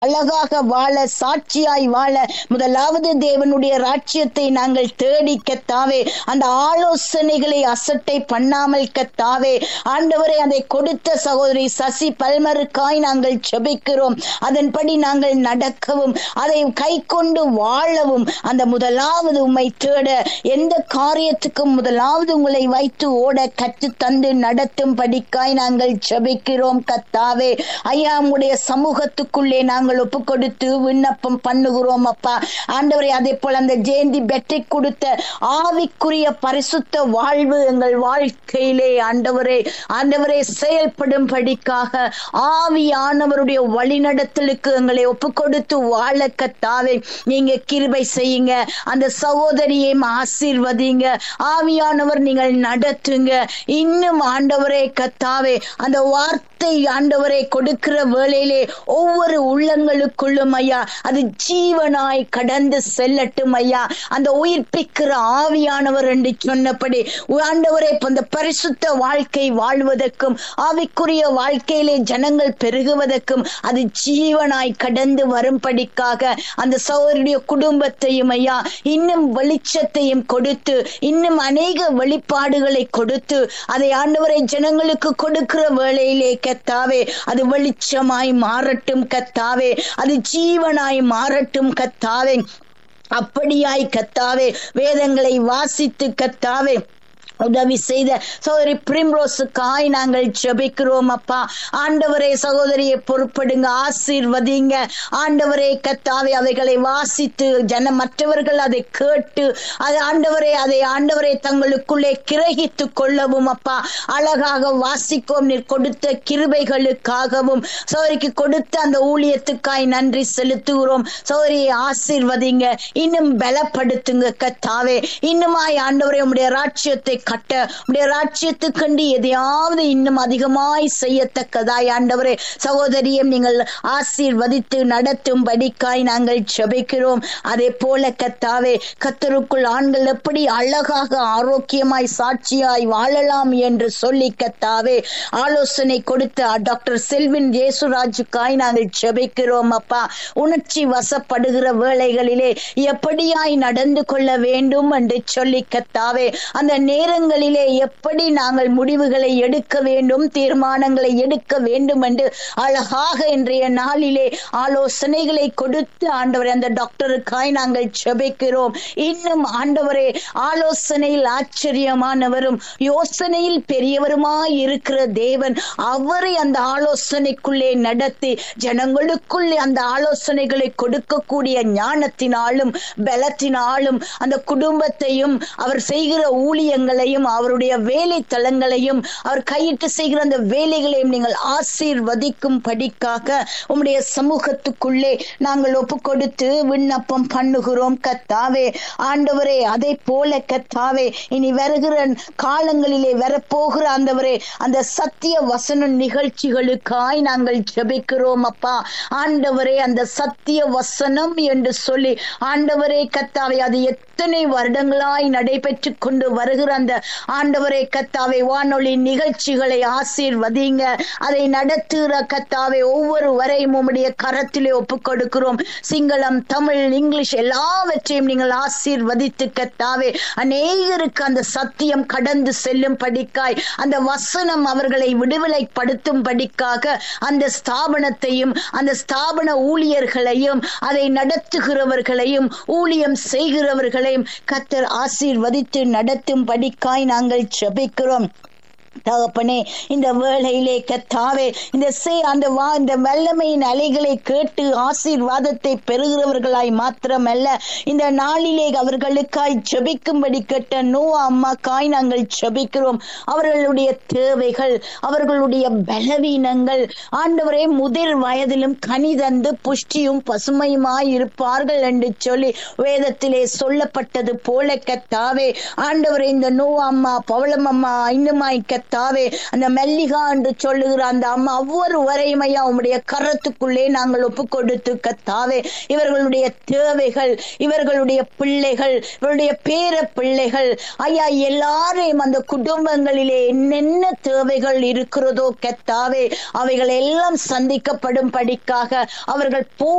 அழகாக வாழ சாட்சியாய் வாழ முதலாவது தேவனுடைய ராஜ்யத்தை நாங்கள் தேடி கத்தாவே அந்த ஆலோசனைகளை அசட்டை பண்ணாமல் கத்தாவே ஆண்டவரை அதை கொடுத்த சகோதரி சசி பல்மருக்காய் நாங்கள் செபிக்கிறோம் அதன்படி நாங்கள் நடக்கவும் அதை கை கொண்டு வாழவும் அந்த முதலாவது உம்மை தேட எந்த காரியத்துக்கும் முதலாவது உங்களை வைத்து ஓட கற்று தந்து நடத்தும் படிக்காய் நாங்கள் செபிக்கிறோம் கத்தாவே ஐயா உம்முடைய சமூகத்துக்குள்ளே நாங்கள் ஒப்பு கொடுத்து விண்ணப்பம் பண்ணுகிறோம் அப்பா ஆண்டவரை அதே போல அந்த ஜெயந்தி பெற்றை கொடுத்த ஆவிக்குரிய பரிசுத்த வாழ்வு எங்கள் வாழ்க்கையிலே ஆண்டவரே ஆண்டவரே செயல்படும் படிக்காக ஆவியானவருடைய வழிநடத்தலுக்கு எங்களை ஒப்பு கொடுத்து வாழ கத்தாவே நீங்க கிருபை செய்யுங்க அந்த சகோதரியை ஆசீர்வதிங்க ஆவியானவர் நீங்கள் நடத்துங்க இன்னும் ஆண்டவரே கத்தாவே அந்த வார்த்தை ஆண்டவரை கொடுக்கிற வேளையிலே ஒவ்வொரு உள்ளங்களுக்குள்ளும் ஐயா அது ஜீவனாய் கடந்து செல்லட்டும் ஐயா அந்த உயிர்ப்பிக்கிற ஆவியானவர் என்று சொன்னபடி ஆண்டவரை அந்த பரிசுத்த வாழ்க்கை வாழ்வதற்கும் ஆவிக்குரிய வாழ்க்கையிலே ஜனங்கள் பெருகுவதற்கும் அது ஜீவனாய் கடந்து வரும்படிக்காக அந்த சகோதரிய குடும்பத்தையும் ஐயா இன்னும் வெளிச்சத்தையும் கொடுத்து இன்னும் அநேக வெளிப்பாடுகளை கொடுத்து அதை ஆண்டவரை ஜனங்களுக்கு கொடுக்கிற வேளையிலே கத்தாவே அது வெளிச்சமாய் மாறட்டும் கத்தாவே அது ஜீவனாய் மாறட்டும் கத்தாவே அப்படியாய் கத்தாவே வேதங்களை வாசித்து கத்தாவே உதவி செய்த சகோதரி பிரிம்ரோஸுக்காய் நாங்கள் ஜெபிக்கிறோம் அப்பா ஆண்டவரே சகோதரியை பொறுப்படுங்க ஆசீர்வதிங்க ஆண்டவரே கத்தாவே அவைகளை வாசித்து ஜன மற்றவர்கள் அதை கேட்டு அது ஆண்டவரே அதை ஆண்டவரை தங்களுக்குள்ளே கிரகித்து கொள்ளவும் அப்பா அழகாக வாசிக்கும் நீர் கொடுத்த கிருபைகளுக்காகவும் சோதரிக்கு கொடுத்த அந்த ஊழியத்துக்காய் நன்றி செலுத்துகிறோம் சோதரியை ஆசீர்வதிங்க இன்னும் பலப்படுத்துங்க கத்தாவே இன்னுமாய் ஆண்டவரே உடைய ராட்சியத்தை கட்ட உடைய ராட்சியத்துக்கண்டு எதையாவது இன்னும் அதிகமாய் செய்யத்தக்கதாய் ஆண்டவரே சகோதரியும் நீங்கள் ஆசீர்வதித்து நடத்தும் படிக்காய் நாங்கள் ஜெபிக்கிறோம் அதே போல கத்தாவே கத்தருக்குள் ஆண்கள் எப்படி அழகாக ஆரோக்கியமாய் சாட்சியாய் வாழலாம் என்று சொல்லி கத்தாவே ஆலோசனை கொடுத்த டாக்டர் செல்வின் ஜேசுராஜுக்காய் நாங்கள் ஜெபிக்கிறோம் அப்பா உணர்ச்சி வசப்படுகிற வேளைகளிலே எப்படியாய் நடந்து கொள்ள வேண்டும் என்று சொல்லி கத்தாவே அந்த நேரங்களிலே எப்படி நாங்கள் முடிவுகளை எடுக்க வேண்டும் தீர்மானங்களை எடுக்க வேண்டும் என்று அழகாக இன்றைய நாளிலே ஆலோசனைகளை கொடுத்து ஆண்டவரை அந்த டாக்டருக்காய் நாங்கள் செபிக்கிறோம் இன்னும் ஆண்டவரே ஆலோசனையில் ஆச்சரியமானவரும் யோசனையில் பெரியவருமாய் இருக்கிற தேவன் அவரை அந்த ஆலோசனைக்குள்ளே நடத்தி ஜனங்களுக்குள்ளே அந்த ஆலோசனைகளை கொடுக்கக்கூடிய ஞானத்தினாலும் பலத்தினாலும் அந்த குடும்பத்தையும் அவர் செய்கிற ஊழியங்களையும் அவருடைய வேலை தளங்களையும் அவர் கையிட்டு செய்கிற அந்த வேலைகளையும் நீங்கள் ஆசீர்வதிக்கும் படிக்காக உம்முடைய சமூகத்துக்குள்ளே நாங்கள் ஒப்பு கொடுத்து விண்ணப்பம் பண்ணுகிறோம் கத்தாவே ஆண்டவரே அதை போல கத்தாவே இனி வருகிற காலங்களிலே வரப்போகிற ஆண்டவரே அந்த சத்திய வசன நிகழ்ச்சிகளுக்காய் நாங்கள் ஜெபிக்கிறோம் அப்பா ஆண்டவரே அந்த சத்திய வசனம் என்று சொல்லி ஆண்டவரே கத்தாவே அது எத்தனை வருடங்களாய் நடைபெற்று கொண்டு வருகிற அந்த ஆண்டவரே கத்தாவே வானொலி நிகழ்ச்சிகளை ஆசீர்வதிங்க அதை நடத்துகிற கத்தாவே ஒவ்வொரு வரையும் உம்முடைய கரத்திலே ஒப்பு கொடுக்கிறோம் சிங்களம் தமிழ் இங்கிலீஷ் எல்லாவற்றையும் நீங்கள் ஆசீர்வதித்து கத்தாவே அநேகருக்கு அந்த சத்தியம் கடந்து செல்லும் படிக்காய் அந்த வசனம் அவர்களை விடுதலைப்படுத்தும் படிக்காக அந்த ஸ்தாபனத்தையும் அந்த ஸ்தாபன ஊழியர்களையும் அதை நடத்துகிறவர்களையும் ஊழியம் செய்கிறவர்களையும் கத்தர் ஆசீர்வதித்து நடத்தும் படிக்காய் நாங்கள் ஜெபிக்கிறோம் தகப்பனே இந்த வேளையிலே கத்தாவே இந்த சே அந்த வா இந்த வல்லமையின் அலைகளை கேட்டு ஆசீர்வாதத்தை பெறுகிறவர்களாய் மாத்திரமல்ல இந்த நாளிலே அவர்களுக்காய் ஜெபிக்கும்படி கேட்ட நோ அம்மாக்காய் நாங்கள் ஜெபிக்கிறோம் அவர்களுடைய தேவைகள் அவர்களுடைய பலவீனங்கள் ஆண்டவரே முதிர் வயதிலும் கனி தந்து புஷ்டியும் பசுமையுமாய் இருப்பார்கள் என்று சொல்லி வேதத்திலே சொல்லப்பட்டது போல கத்தாவே ஆண்டவரே இந்த நோ அம்மா பவளம் அம்மா இன்னுமாய் கத்த கத்தாவே அந்த மல்லிகா என்று சொல்லுகிற அந்த அம்மா ஒவ்வொரு வரையும் ஐயா உம்முடைய கரத்துக்குள்ளே நாங்கள் ஒப்பு கொடுத்து கத்தாவே இவர்களுடைய தேவைகள் இவர்களுடைய பிள்ளைகள் இவருடைய பேர பிள்ளைகள் ஐயா எல்லாரையும் அந்த குடும்பங்களிலே என்னென்ன தேவைகள் இருக்கிறதோ கத்தாவே அவைகள் எல்லாம் சந்திக்கப்படும் படிக்காக அவர்கள் பூ